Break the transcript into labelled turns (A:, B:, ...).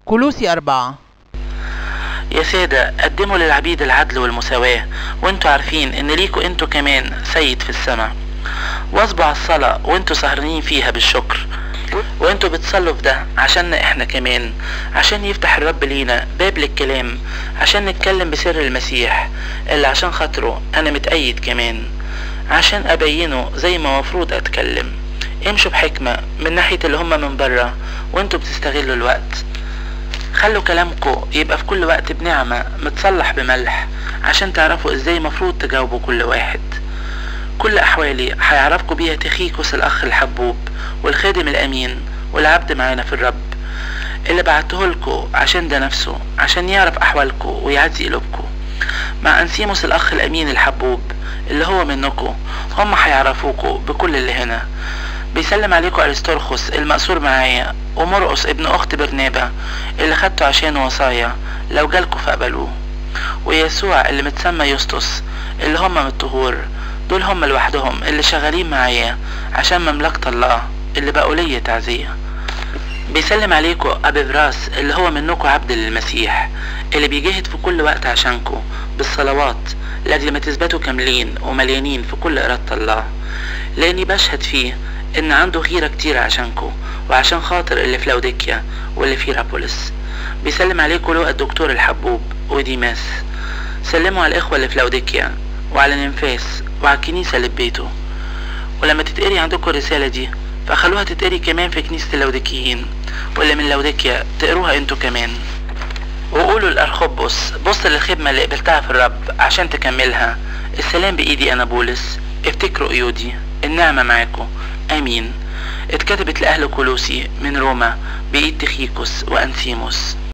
A: كلوسي أربعة
B: يا سادة قدموا للعبيد العدل والمساواة وانتوا عارفين ان ليكوا انتوا كمان سيد في السماء واصبوا على الصلاة وانتوا سهرانين فيها بالشكر وانتوا بتصلوا في ده عشان احنا كمان عشان يفتح الرب لينا باب للكلام عشان نتكلم بسر المسيح اللي عشان خاطره انا متأيد كمان عشان ابينه زي ما مفروض اتكلم امشوا بحكمة من ناحية اللي هم من برا وانتوا بتستغلوا الوقت خلوا كلامكم يبقى في كل وقت بنعمة متصلح بملح عشان تعرفوا ازاي مفروض تجاوبوا كل واحد كل احوالي هيعرفكوا بيها تخيكوس الاخ الحبوب والخادم الامين والعبد معانا في الرب اللي بعته لكم عشان ده نفسه عشان يعرف احوالكم ويعزي قلوبكم مع انسيموس الاخ الامين الحبوب اللي هو منكم هم هيعرفوكوا بكل اللي هنا بيسلم عليكم ارسترخس المأسور معايا ومرقس ابن اخت برنابا اللي خدته عشانه وصايا لو جالكوا فقبلوه ويسوع اللي متسمى يسطس اللي هم من الطهور دول هم لوحدهم اللي شغالين معايا عشان مملكة الله اللي بقوا ليا تعزية بيسلم عليكم ابي براس اللي هو منكم عبد للمسيح اللي بيجاهد في كل وقت عشانكم بالصلوات لاجل ما تثبتوا كاملين ومليانين في كل إرادة الله لاني بشهد فيه ان عنده غيرة كتير عشانكم وعشان خاطر اللي في لوديكيا واللي في رابولس بيسلم عليكم لو الدكتور الحبوب وديماس سلموا على الاخوة اللي في لوديكيا وعلى ننفاس وعلى الكنيسة اللي ببيته ولما تتقري عندكم الرسالة دي فخلوها تتقري كمان في كنيسة اللوديكيين واللي من لوديكيا تقروها انتوا كمان وقولوا لأرخبس بص للخدمة اللي قبلتها في الرب عشان تكملها السلام بإيدي أنا بولس افتكروا قيودي النعمة معاكم آمين اتكتبت لأهل كولوسي من روما بإيد تخيكوس وأنسيموس